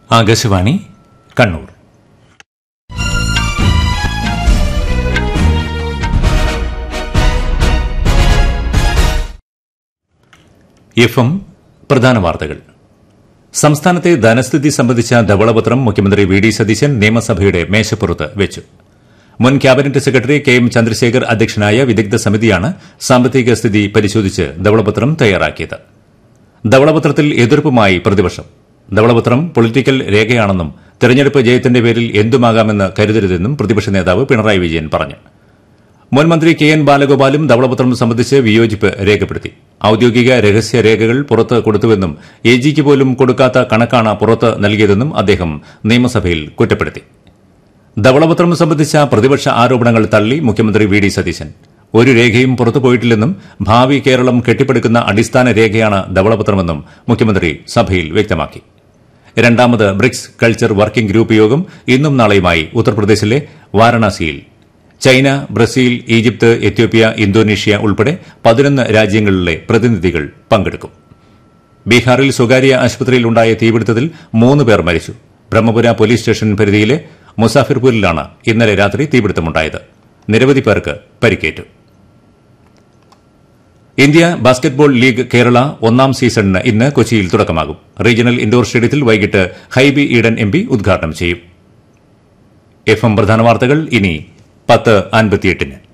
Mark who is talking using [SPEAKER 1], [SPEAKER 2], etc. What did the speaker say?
[SPEAKER 1] Akashvani Kannur F M പ്രധാന വാർത്തകൾ സംസ്ഥാനത്തെ ധനസ്ഥിതി സംബന്ധിച്ച ധവളപത്രം മുഖ്യമന്ത്രി വി ഡി സതീശൻ നിയമസഭയുടെ മേശപ്പുറത്ത് വെച്ചു മുൻ cabinet secretary K M Chandrasekhar അധ്യക്ഷനായ വിദഗ്ധ സമിതിയാണ് സാമ്പത്തിക സ്ഥിതി പരിശോധിച്ച് ധവളപത്രം തയ്യാറാക്കിയത് ധവളപത്രത്തിൽ എതിർപ്പുമായി പ്രതിപക്ഷം ധവളപത്രം പൊളിറ്റിക്കൽ രേഖയാണെന്നും തെരഞ്ഞെടുപ്പ് ജയത്തിന്റെ പേരിൽ എന്തുമാകാമെന്ന് കരുതരുതെന്നും പ്രതിപക്ഷ നേതാവ് പിണറായി വിജയൻ പറഞ്ഞു മുൻ മന്ത്രി കെ എൻ ബാലഗോപാലും ധവളപത്രം സംബന്ധിച്ച് വിയോജിപ്പ് രേഖപ്പെടുത്തി ഔദ്യോഗിക രഹസ്യ രേഖകൾ പുറത്ത് കൊടുത്തുവെന്നും എ ജിക്ക് പോലും കൊടുക്കാത്ത കണക്കാണ് പുറത്ത് നൽകിയതെന്നും അദ്ദേഹം നിയമസഭയിൽ കുറ്റപ്പെടുത്തി ധവളപത്രം സംബന്ധിച്ച പ്രതിപക്ഷ ആരോപണങ്ങൾ തള്ളി മുഖ്യമന്ത്രി വി ഡി സതീശൻ ഒരു രേഖയും പുറത്തുപോയിട്ടില്ലെന്നും ഭാവി കേരളം കെട്ടിപ്പടുക്കുന്ന അടിസ്ഥാന രേഖയാണ് ധവളപത്രമെന്നും മുഖ്യമന്ത്രി സഭയിൽ വ്യക്തമാക്കി രണ്ടാമത് ബ്രിക്സ് കൾച്ചർ വർക്കിംഗ് ഗ്രൂപ്പ് യോഗം ഇന്നും നാളെയുമായി ഉത്തർപ്രദേശിലെ വാരണാസിയിൽ China Brazil Egypt Ethiopia Indonesia ഉൾപ്പെടെ പതിനൊന്ന് രാജ്യങ്ങളിലെ പ്രതിനിധികൾ പങ്കെടുക്കും ബീഹാറിൽ സ്വകാര്യ ആശുപത്രിയിലുണ്ടായ തീപിടുത്തത്തിൽ മൂന്ന് പേർ മരിച്ചു ബ്രഹ്മപുര പോലീസ് സ്റ്റേഷൻ പരിധിയിലെ മുസാഫിർപൂരിലാണ് ഇന്നലെ രാത്രി തീപിടുത്തമുണ്ടായത് നിരവധി പേർക്ക് പരിക്കേറ്റു ഇന്ത്യ ബാസ്കറ്റ്ബോൾ ലീഗ് കേരള ഒന്നാം സീസണിന് ഇന്ന് കൊച്ചിയിൽ തുടക്കമാകും റീജിയണൽ ഇൻഡോർ സ്റ്റേഡിയത്തിൽ വൈകിട്ട് ഹൈബി ഈഡൻ എം പി ഉദ്ഘാടനം ചെയ്യും എഫ് എം പ്രധാന വാർത്തകൾ ഇനി പത്ത് അൻപത്തിയെട്ടിന്